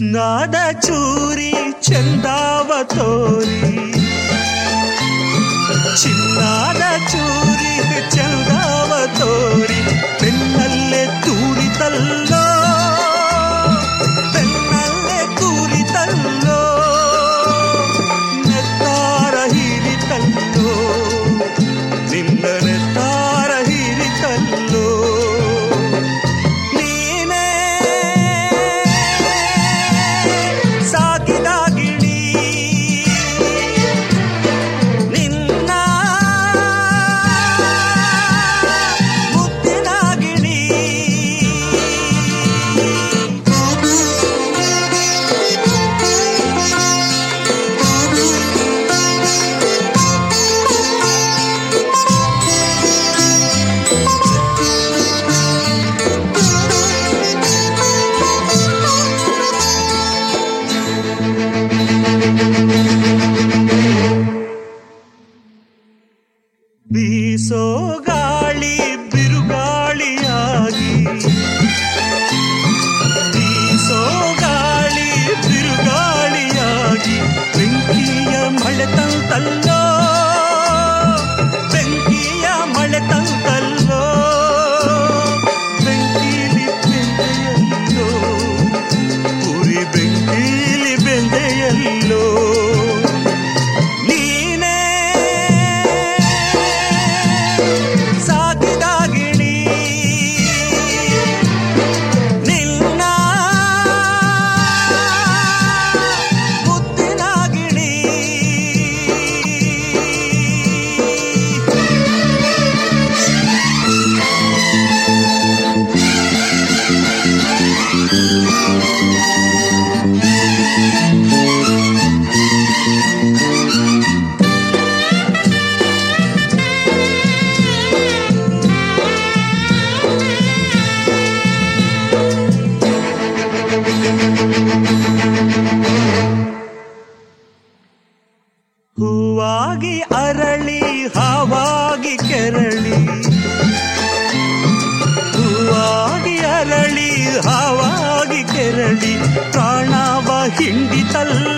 ಚಿನ್ನದ ಚೂರಿ ಚಂದಾವ ತೋರಿ ಚಿನ್ನದ ಚೂರಿ ಚಂದಾವ ತೋರಿ ಬೆನ್ನಲ್ಲೇ ತೂರಿತಲ್ಲೋ ಬೆನ್ನಲ್ಲೇ ತೂರಿತಲ್ಲೋ ನೆತ್ತಾರ ಹೀರಿತಲ್ಲೋ ನಿನ್ನ ನೆತ್ತಾರ ಹೀರಿತಲ್ಲೋ ನೀನೇ ಸಾಗಿದ ಗಿಳಿ ನಿನ್ನ ಮುತ್ತಿನ ಗಿಳಿ ಬೀಸೋ ಗಾಳಿ ಬಿರುಗಾಳಿಯಾಗಿ ಬೀಸೋ ಗಾಳಿ ಬಿರುಗಾಳಿಯಾಗಿ ಬೆಂಕಿಯ ಮಳೆ ತಂತಲ್ಲೋ ಬೆಂಕಿಯ ಮಳೆ ತಂತಲ್ಲೋ ಬೆಂಕಿಲಿ ಬೆಂದೆಯಲ್ಲೋ ಉರಿ ಬೆಂಕಿಲಿ ಬೆಂದೆಯಲ್ಲೋ ನೀನೇ ಸಾಗಿದ ಗಿಳಿ ನಿನ್ನ ಮುತ್ತಿನ ಗಿಳಿ ಹೂವಾಗಿ ಅರಳಿ ಹಾವಾಗಿ ಕೆರಳಿ ಹೂವಾಗಿ ಅರಳಿ ಹಾವಾಗಿ ಕೆರಳಿ ಪ್ರಾಣವ ಹಿಂಡಿತಲ್ಲ